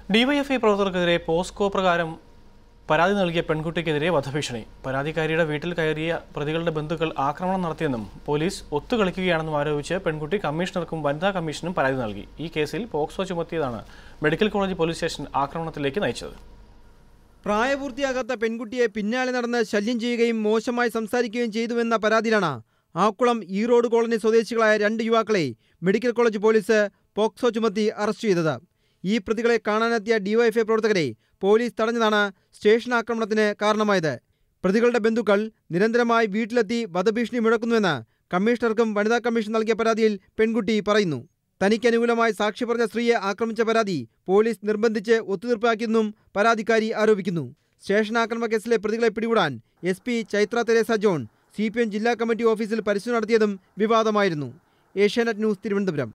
DYFI പ്രവർത്തകർക്കെതിരെ POCSO പ്രകാരം പരാതി നൽകിയ പെൺകുട്ടിക്കെതിരെ വധഭീഷണി പരാതിക്കാരിയുടെ വീട്ടിൽ കയറിയ പ്രതികളുടെ ബന്ധുക്കൾ ആക്രമണം നടത്തിയെന്നും പോലീസ് ഒത്തുകളിക്കുകയാണെന്നും ആരോപിച്ച് പെൺകുട്ടി കമ്മീഷണർക്കും വനിതാ കമ്മീഷനും പരാതി നൽകി ഈ കേസിൽ പോക്സോ ചുമത്തിയതാണ് മെഡിക്കൽ കോളേജ് പോലീസ് സ്റ്റേഷൻ ആക്രമണത്തിലേക്ക് നയിച്ചത് പ്രായപൂർത്തിയാകാത്ത പെൺകുട്ടിയെ പിന്നാലെ നടന്ന് ശല്യം ചെയ്യുകയും മോശമായി സംസാരിക്കുകയും ചെയ്തുവെന്ന പരാതിയിലാണ് ആക്കുളം ഈറോഡ് കോളനി സ്വദേശികളായ രണ്ട് യുവാക്കളെ മെഡിക്കൽ കോളേജ് പോലീസ് പോക്സോ ചുമത്തി അറസ്റ്റ് ചെയ്തത് ഈ പ്രതികളെ കാണാനെത്തിയ ഡിവൈഎഫ്ഐ പ്രവർത്തകരെ പോലീസ് തടഞ്ഞതാണ് സ്റ്റേഷൻ ആക്രമണത്തിന് കാരണമായത് പ്രതികളുടെ ബന്ധുക്കൾ നിരന്തരമായി വീട്ടിലെത്തി വധഭീഷണി മുഴക്കുന്നുവെന്ന് കമ്മീഷണർക്കും വനിതാ കമ്മീഷൻ നൽകിയ പരാതിയിൽ പെൺകുട്ടി പറയുന്നു തനിക്ക് അനുകൂലമായി സാക്ഷി പറഞ്ഞ സ്ത്രീയെ ആക്രമിച്ച പരാതി പോലീസ് നിർബന്ധിച്ച് ഒത്തുതീർപ്പാക്കിയെന്നും പരാതിക്കാരി ആരോപിക്കുന്നു സ്റ്റേഷൻ ആക്രമണ കേസിലെ പ്രതികളെ പിടികൂടാൻ S P Chaitra Teresa John C P M ജില്ലാ കമ്മിറ്റി ഓഫീസിൽ പരിശോധന നടത്തിയതും വിവാദമായിരുന്നു ഏഷ്യാനെറ്റ് ന്യൂസ് തിരുവനന്തപുരം